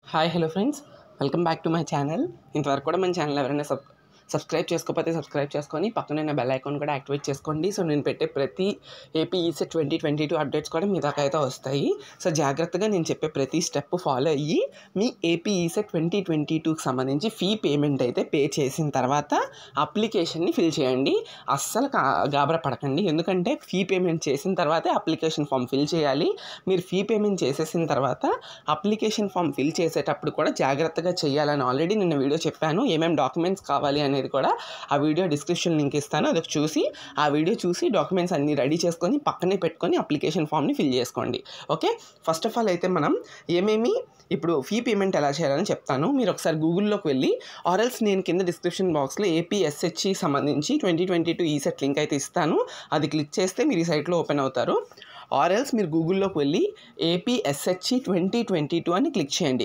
hi hello friends welcome back to my channel ఇంతవరకు కూడా మన ఛానల్ ఎవరైనా సబ్ సబ్స్క్రైబ్ చేసుకోకపోతే సబ్స్క్రైబ్ చేసుకొని పక్కనే నా బెల్ ఐకాన్ కూడా యాక్టివేట్ చేసుకోండి సో నేను పెట్టే ప్రతి AP ECET twenty twenty two updates కూడా మీ దాకా అయితే వస్తాయి సో జాగ్రత్తగా నేను చెప్పే ప్రతి స్టెప్ ఫాలో అయ్యి మీ ఏపీ ఈసెట్ ట్వంటీ ట్వంటీ టూకి సంబంధించి ఫీ పేమెంట్ అయితే పే చేసిన తర్వాత అప్లికేషన్ని ఫిల్ చేయండి అస్సలు కా గాబరా పడకండి ఎందుకంటే ఫీ పేమెంట్ చేసిన తర్వాతే అప్లికేషన్ ఫామ్ ఫిల్ చేయాలి మీరు ఫీ పేమెంట్ చేసేసిన తర్వాత అప్లికేషన్ ఫామ్ ఫిల్ చేసేటప్పుడు కూడా జాగ్రత్తగా చేయాలని ఆల్రెడీ నిన్న వీడియో చెప్పాను ఏమేమి డాక్యుమెంట్స్ కావాలి అనేది కూడా ఆ వీడియో డిస్క్రిప్షన్ లింక్ ఇస్తాను అది చూసి ఆ వీడియో చూసి డాక్యుమెంట్స్ అన్నీ రెడీ చేసుకొని పక్కనే పెట్టుకొని అప్లికేషన్ ఫామ్ని ఫిల్ చేసుకోండి ఓకే ఫస్ట్ ఆఫ్ ఆల్ అయితే మనం ఏమేమి ఇప్పుడు ఫీ పేమెంట్ ఎలా చేయాలని చెప్తాను మీరు ఒకసారి గూగుల్లోకి వెళ్ళి ఆర్ఎల్స్ నేను కింద డిస్క్రిప్షన్ బాక్స్లో ఏపీఎస్హెచ్కి సంబంధించి twenty twenty two ECET link అయితే ఇస్తాను అది క్లిక్ చేస్తే మీరు ఈ సైట్లో ఓపెన్ అవుతారు ఆర్ఎల్స్ మీరు గూగుల్లోకి వెళ్ళి ఏపీఎస్హెచ్ఈ ట్వంటీ ట్వంటీ టూ అని క్లిక్ చేయండి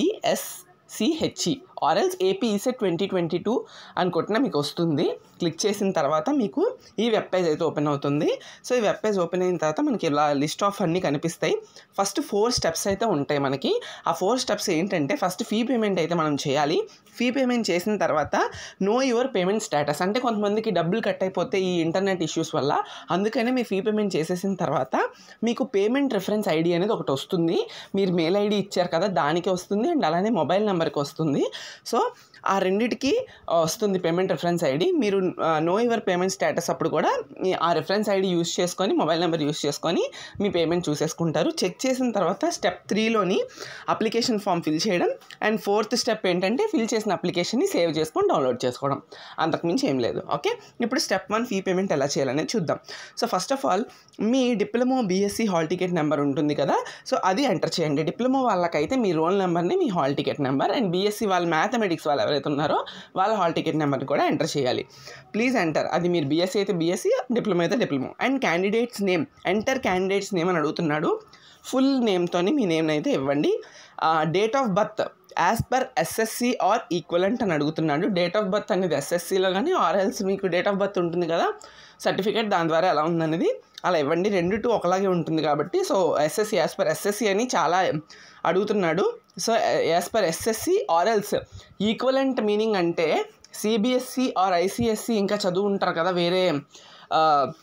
APSCHE or else AP ECET twenty twenty two అని కొట్టినా మీకు వస్తుంది క్లిక్ చేసిన తర్వాత మీకు ఈ వెబ్ పేజ్ అయితే ఓపెన్ అవుతుంది సో ఈ వెబ్ పేజ్ ఓపెన్ అయిన తర్వాత మనకి ఇలా లిస్ట్ ఆఫ్ అన్నీ కనిపిస్తాయి ఫస్ట్ ఫోర్ స్టెప్స్ అయితే ఉంటాయి మనకి ఆ ఫోర్ స్టెప్స్ ఏంటంటే ఫస్ట్ ఫీ పేమెంట్ అయితే మనం చేయాలి ఫీ పేమెంట్ చేసిన తర్వాత నో యువర్ పేమెంట్ స్టేటస్ అంటే కొంతమందికి డబ్బులు కట్ అయిపోతే ఈ ఇంటర్నెట్ ఇష్యూస్ వల్ల అందుకనే మీ ఫీ పేమెంట్ చేసేసిన తర్వాత మీకు పేమెంట్ రిఫరెన్స్ ఐడి అనేది ఒకటి వస్తుంది మీరు మెయిల్ ఐడి ఇచ్చారు కదా దానికి వస్తుంది అండ్ అలానే మొబైల్ నెంబర్కి వస్తుంది సో ఆ రెండిటికి ఆ, వస్తుంది పేమెంట్ రిఫరెన్స్ ఐడి మీరు నో యువర్ పేమెంట్ స్టేటస్ అప్పుడు కూడా ఈ- ఆ రిఫరెన్స్ ఐడి యూస్ చేసుకొని మొబైల్ నెంబర్ యూస్ చేసుకొని మీ పేమెంట్ చూసేసుకుంటారు చెక్ చేసిన తర్వాత స్టెప్ త్రీలోని అప్లికేషన్ ఫామ్ ఫిల్ చేయడం అండ్ ఫోర్త్ స్టెప్ ఏంటంటే ఫిల్ చేసిన అప్లికేషన్ని సేవ్ చేసుకొని డౌన్లోడ్ చేసుకోవడం అంతకుమించి ఏం లేదు ఓకే ఇప్పుడు స్టెప్ వన్ ఫీ పేమెంట్ ఎలా చేయాలనేది చూద్దాం సో ఫస్ట్ ఆఫ్ ఆల్ మీ diploma BSc hall ticket number ఉంటుంది కదా సో అది ఎంటర్ చేయండి డిప్లొమా వాళ్ళకైతే మీ రోల్ నెంబర్ని మీ hall ticket number and BSc వాళ్ళ మ్యాథమెటిక్స్ వాళ్ళు ఎవరైతే ఉన్నారో వాళ్ళ హాల్ టికెట్ నెంబర్ని కూడా ఎంటర్ చేయాలి ప్లీజ్ ఎంటర్ అది మీరు బీఎస్సీ అయితే బీఎస్సీ డిప్లొమా అయితే diploma and candidates name enter candidates name అని అడుగుతున్నాడు ఫుల్ నేమ్తోని మీ నేమ్ అయితే ఇవ్వండి date of birth as per SSC or equivalent అని అడుగుతున్నాడు డేట్ ఆఫ్ బర్త్ అనేది ఎస్ఎస్సిలో కానీ ఆర్ ఎల్స్ మీకు డేట్ ఆఫ్ బర్త్ ఉంటుంది కదా సర్టిఫికేట్ దాని ద్వారా ఎలా ఉందనేది అలా ఇవ్వండి రెండు టూ ఒకలాగే ఉంటుంది కాబట్టి so SSC as per SSC అని చాలా అడుగుతున్నాడు so as per SSC or else equivalent meaning అంటే సిబిఎస్సి ఆర్ ఐసిఎస్సి ఇంకా చదువు ఉంటారు కదా వేరే ఆ,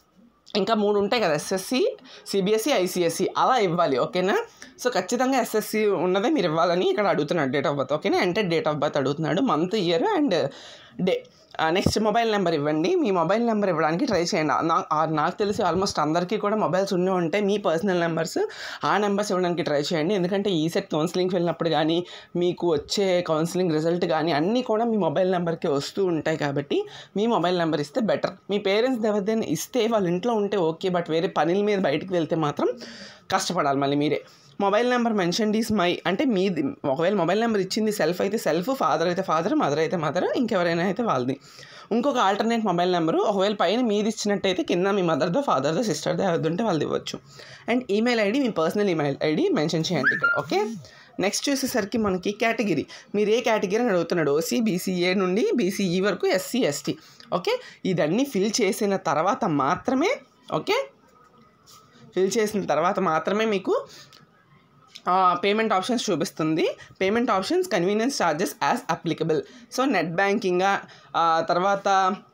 ఇంకా మూడు ఉంటాయి కదా ఎస్ఎస్సి సిబిఎస్సి ఐసిఎస్సి అలా ఇవ్వాలి ఓకేనా సో ఖచ్చితంగా ఎస్ఎస్సి ఉన్నదే మీరు ఇవ్వాలని ఇక్కడ అడుగుతున్నాడు డేట్ ఆఫ్ బర్త్ ఓకేనా అంటే డేట్ ఆఫ్ బర్త్ అడుగుతున్నాడు month year and day next mobile number ఇవ్వండి మీ మొబైల్ నెంబర్ ఇవ్వడానికి ట్రై చేయండి నా- ఆ నాకు తెలిసి ఆల్మోస్ట్ అందరికీ కూడా మొబైల్స్ ఉండే ఉంటాయి మీ పర్సనల్ నెంబర్స్ ఆ నెంబర్స్ ఇవ్వడానికి ట్రై చేయండి ఎందుకంటే ఈ సెట్ కౌన్సిలింగ్కి వెళ్ళినప్పుడు కానీ మీకు వచ్చే కౌన్సిలింగ్ రిజల్ట్ కానీ అన్నీ కూడా మీ మొబైల్ నెంబర్కి వస్తూ ఉంటాయి కాబట్టి మీ మొబైల్ నెంబర్ ఇస్తే బెటర్ మీ పేరెంట్స్ ఎవరిదైనా ఇస్తే వాళ్ళ ఇంట్లో ఉంటే ఓకే బట్ వేరే పనుల మీద బయటికి వెళ్తే మాత్రం కష్టపడాలి మళ్ళీ మీరే mobile number mention is my అంటే మీది ఒకవేళ మొబైల్ నెంబర్ ఇచ్చింది సెల్ఫ్ అయితే సెల్ఫ్ ఫాదర్ అయితే ఫాదర్ మదర్ అయితే మదర్ ఇంకెవరైనా అయితే వాళ్ళది ఇంకొక ఆల్టర్నేట్ మొబైల్ నెంబరు ఒకవేళ పైన మీది ఇచ్చినట్టయితే కింద మీ మదర్దో ఫాదర్దో సిస్టర్దో ఎవరిది ఉంటే వాళ్ళది ఇవ్వచ్చు అండ్ ఈమెయిల్ ఐడి మీ పర్సనల్ ఈమెయిల్ ఐడి మెన్షన్ చేయండి ఇక్కడ ఓకే నెక్స్ట్ చూసేసరికి మనకి కేటగిరీ మీరు ఏ కేటగిరీ అని అడుగుతున్నాడు ఓసీ బీసీఏ నుండి బీసీఈ వరకు ఎస్సీ ఎస్టీ ఓకే ఇదన్నీ ఫిల్ చేసిన తర్వాత మాత్రమే ఓకే ఫిల్ చేసిన తర్వాత మాత్రమే మీకు పేమెంట్ ఆప్షన్స్ చూపిస్తుంది payment options convenience charges as applicable so net బ్యాంకింగా తర్వాత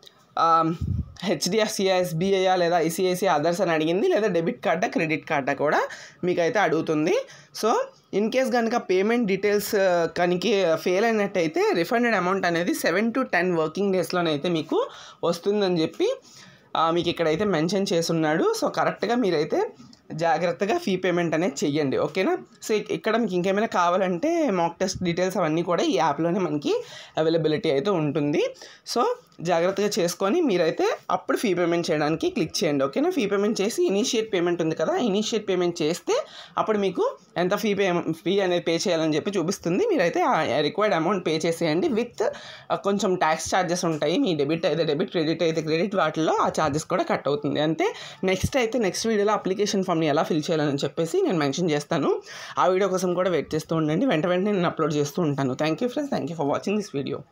హెచ్డిఎఫ్సి ఎస్బీఐ లేదా ఐసిఐసి అదర్స్ అని అడిగింది లేదా డెబిట్ కార్డా క్రెడిట్ కార్డా కూడా మీకైతే అడుగుతుంది సో ఇన్ కేస్ కనుక పేమెంట్ డీటెయిల్స్ కనుక ఫెయిల్ అయినట్టయితే రిఫండెడ్ అమౌంట్ అనేది సెవెన్ టు టెన్ వర్కింగ్ డేస్లోనైతే మీకు వస్తుందని చెప్పి ఆ, మీకు ఇక్కడైతే మెన్షన్ చేసున్నాడు సో కరెక్ట్గా మీరైతే జాగ్రత్తగా ఫీ పేమెంట్ అనేది చెయ్యండి ఓకేనా సో ఇక్- ఇక్కడ మీకు ఇంకేమైనా కావాలంటే మాక్ టెస్ట్ డీటెయిల్స్ అవన్నీ కూడా ఈ యాప్లోనే మనకి అవైలబిలిటీ అయితే ఉంటుంది సో జాగ్రత్తగా చేసుకొని మీరైతే అప్పుడు ఫీ పేమెంట్ చేయడానికి క్లిక్ చేయండి ఓకేనా ఫీ పేమెంట్ చేసి ఇనిషియేట్ పేమెంట్ ఉంది కదా ఇనిషియేట్ పేమెంట్ చేస్తే అప్పుడు మీకు ఎంత ఫీ పే ఫీ అనేది పే చేయాలని చెప్పి చూపిస్తుంది మీరైతే ఆ రిక్వైర్డ్ అమౌంట్ పే చేసేయండి విత్ కొంచెం ట్యాక్స్ ఛార్జెస్ ఉంటాయి మీ డెబిట్ అయితే డెబిట్ క్రెడిట్ అయితే క్రెడిట్ వాటిలో ఆ ఛార్జెస్ కూడా కట్ అవుతుంది అంతే నెక్స్ట్ అయితే నెక్స్ట్ వీడియోలో అప్లికేషన్ ఫామ్ని ఎలా ఫిల్ చేయాలని చెప్పేసి నేను మెన్షన్ చేస్తాను ఆ వీడియో కోసం కూడా వెయిట్ చేస్తూ ఉండండి వెంట వెంటనే నేను అప్లోడ్ చేస్తూ ఉంటాను thank you friends thank you for watching this video